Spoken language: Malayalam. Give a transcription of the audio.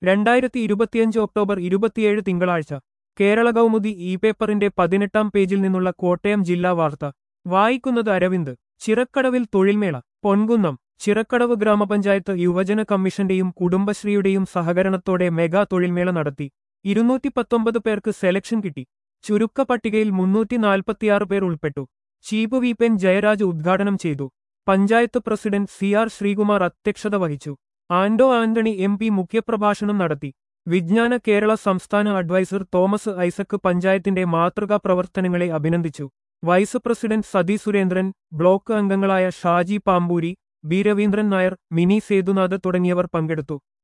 രണ്ടായിരത്തി ഇരുപത്തിയഞ്ച് ഒക്ടോബർ ഇരുപത്തിയേഴ് തിങ്കളാഴ്ച കേരള കൗമുദി ഇ പേപ്പറിന്റെ പതിനെട്ടാം പേജിൽ നിന്നുള്ള കോട്ടയം ജില്ലാ വാർത്ത വായിക്കുന്നത് അരവിന്ദ് ചിറക്കടവിൽ തൊഴിൽമേള പൊൻകുന്നം ചിറക്കടവ് ഗ്രാമപഞ്ചായത്ത് യുവജന കമ്മീഷന്റെയും കുടുംബശ്രീയുടെയും സഹകരണത്തോടെ മെഗാ തൊഴിൽമേള നടത്തി ഇരുന്നൂറ്റി പത്തൊമ്പത് പേർക്ക് സെലക്ഷൻ കിട്ടി ചുരുക്ക പട്ടികയിൽ മുന്നൂറ്റി നാൽപ്പത്തിയാറ് പേർ ഉൾപ്പെട്ടു ചീഫ് വിപെൻ ജയരാജ് ഉദ്ഘാടനം ചെയ്തു panchayat president C R Sreekumar അധ്യക്ഷത വഹിച്ചു ആൻഡോ ആന്റണി എം പി മുഖ്യപ്രഭാഷണം നടത്തി വിജ്ഞാന കേരള സംസ്ഥാന അഡ്വൈസർ തോമസ് ഐസക് പഞ്ചായത്തിന്റെ മാതൃകാ പ്രവർത്തനങ്ങളെ അഭിനന്ദിച്ചു vice president Sathi Surendran block അംഗങ്ങളായ ഷാജി പാമ്പൂരി ബി രവീന്ദ്രൻ നായർ മിനി സേതുനാഥ് തുടങ്ങിയവർ പങ്കെടുത്തു